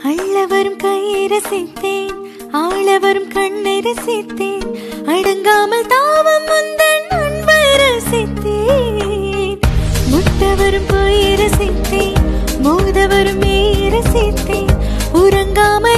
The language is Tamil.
அள்ளவரும் கையை ரசித்தேன் ஆளவரும் கண்ணை ரசித்தேன் அடங்காமல் தாவம் முந்தன் அன்பை ரசித்தேன் முட்டவரும் போய் ரசித்தேன் மோதவரும் மெய் ரசித்தேன் உறங்காமல்